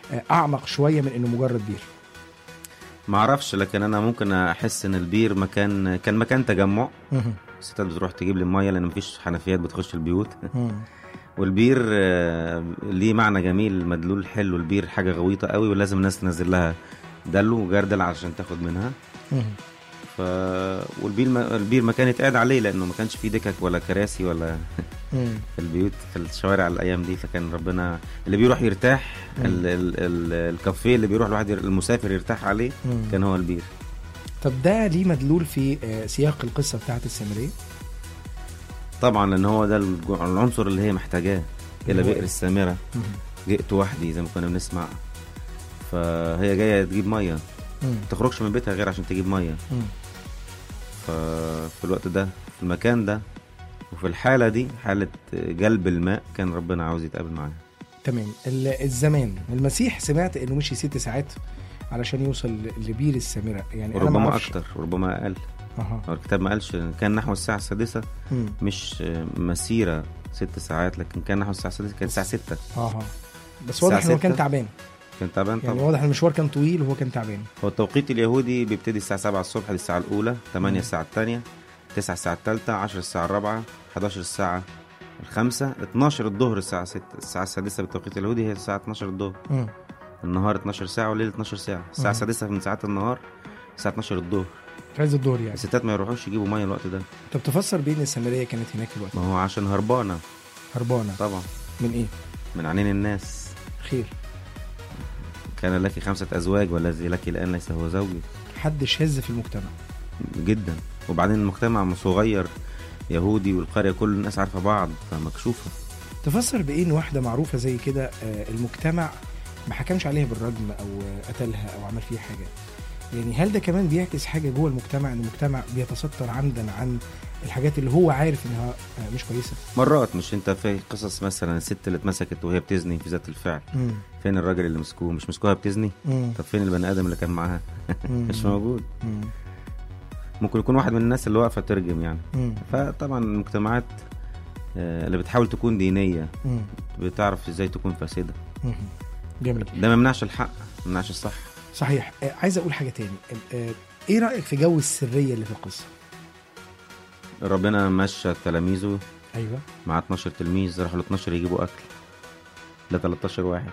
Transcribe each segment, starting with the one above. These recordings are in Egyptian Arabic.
آه، اعمق شويه من انه مجرد بير ما اعرفش لكن انا ممكن احس ان البير مكان كان مكان تجمع مهم. الستات بتروح تجيب لي الميه لان مفيش حنفيات بتخش البيوت مم. والبير آه، ليه معنى جميل مدلول حلو البير حاجه غويطه قوي ولازم الناس تنزل لها دلو وجردل عشان تاخد منها مهم. ف والبير ما... البير مكان يتقعد عليه لانه ما كانش فيه دكك ولا كراسي ولا مم. في البيوت في الشوارع الايام دي فكان ربنا اللي بيروح يرتاح مم. ال... ال... ال... الكافيه اللي بيروح الواحد ير... المسافر يرتاح عليه مم. كان هو البير طب ده ليه مدلول في آه، سياق القصه بتاعت السامريه طبعا لان هو ده الج- العنصر اللي هي محتاجاه الى هو بئر إيه؟ السامره مهم. جئت وحدي زي ما كنا بنسمع فهي جايه تجيب ميه مم. ما تخرجش من بيتها غير عشان تجيب ميه مم. ففي الوقت ده في المكان ده وفي الحاله دي حاله جلب الماء كان ربنا عاوز يتقابل معاها تمام ال- الزمان المسيح سمعت انه مشي ست ساعات علشان يوصل ل- لبير السامره يعني انا ما وربما اعرفش اكتر وربما اقل اها هو الكتاب ما قالش كان نحو الساعه السادسه مم. مش مسيره ست ساعات لكن كان نحو الساعه السادسه كانت الساعه 6 اها بس واضح الساعة انه كان ستة. تعبان كان تعبان يعني طبعا واضح ان المشوار كان طويل وهو كان تعبان هو التوقيت اليهودي بيبتدي الساعه 7 الصبح دي الساعه الاولى 8 الساعه الثانيه 9 الساعه الثالثه 10 الساعه الرابعه 11 الساعه الخامسة 12 الظهر الساعة 6 الساعة السادسة بالتوقيت اليهودي هي الساعة 12 الظهر مم. النهار 12 ساعة والليل 12 ساعة الساعة مم. السادسة من ساعات النهار الساعة 12 الظهر في عز الظهر يعني الستات ما يروحوش يجيبوا مية الوقت ده طب تفسر بين السامريه كانت هناك الوقت ما هو عشان هربانة هربانه طبعا من ايه من عينين الناس خير كان لك خمسة أزواج والذي لك الآن ليس هو زوجك حد شاذ في المجتمع جدا وبعدين المجتمع صغير يهودي والقرية كل الناس عارفة بعض فمكشوفة تفسر بايه ان واحده معروفه زي كده آه، المجتمع ما حكمش عليها بالرجم او آه، قتلها او عمل فيها حاجه يعني هل ده كمان بيعكس حاجه جوه المجتمع ان المجتمع بيتستر عمدا عن الحاجات اللي هو عارف انها آه، مش كويسه مرات مش انت في قصص مثلا الست اللي اتمسكت وهي بتزني في ذات الفعل مم. فين الراجل اللي مسكوه مش مسكوها بتزني مم. طب فين البني ادم اللي كان معاها مم. مش موجود مم. ممكن يكون واحد من الناس اللي واقفه ترجم يعني مم. فطبعا المجتمعات آه، اللي بتحاول تكون دينيه مم. بتعرف ازاي تكون فاسده مم. جميل ده ما يمنعش الحق ما يمنعش الصح صحيح آه، عايز اقول حاجه تاني آه، ايه رايك في جو السريه اللي في القصه ربنا مشى تلاميذه ايوه مع 12 تلميذ راحوا ل 12 يجيبوا اكل ل 13 واحد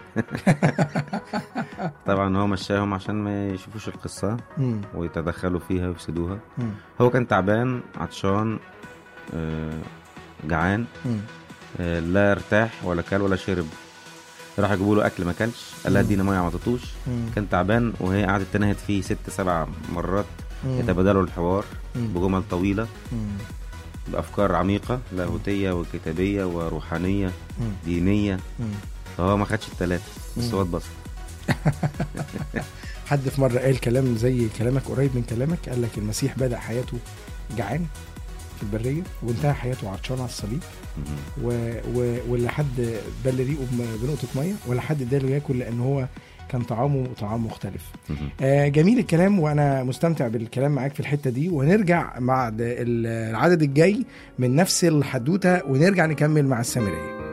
طبعا هو مشاهم عشان ما يشوفوش القصه مم. ويتدخلوا فيها ويفسدوها مم. هو كان تعبان عطشان آه، جعان مم. آه، لا ارتاح ولا كل ولا شرب راح يجيبوا له اكل ما كلش قال لها مم. ادينا ميه ما عطتوش مم. كان تعبان وهي قعدت تنهد فيه ست سبع مرات مم. يتبادلوا الحوار مم. بجمل طويله مم. بافكار عميقه لاهوتيه وكتابيه وروحانيه مم. دينيه مم. فهو ما خدش الثلاثه بس مم. هو اتبسط حد في مره قال كلام زي كلامك قريب من كلامك قال لك المسيح بدا حياته جعان في البريه وانتهى حياته عطشان على الصليب مم. و... و... ولا حد بل ريقه بم- بنقطه ميه ولا حد اداله ياكل لان هو كان طعامه طعام مختلف مم. آه جميل الكلام وانا مستمتع بالكلام معاك في الحته دي وهنرجع مع د- العدد الجاي من نفس الحدوته ونرجع نكمل مع السامريه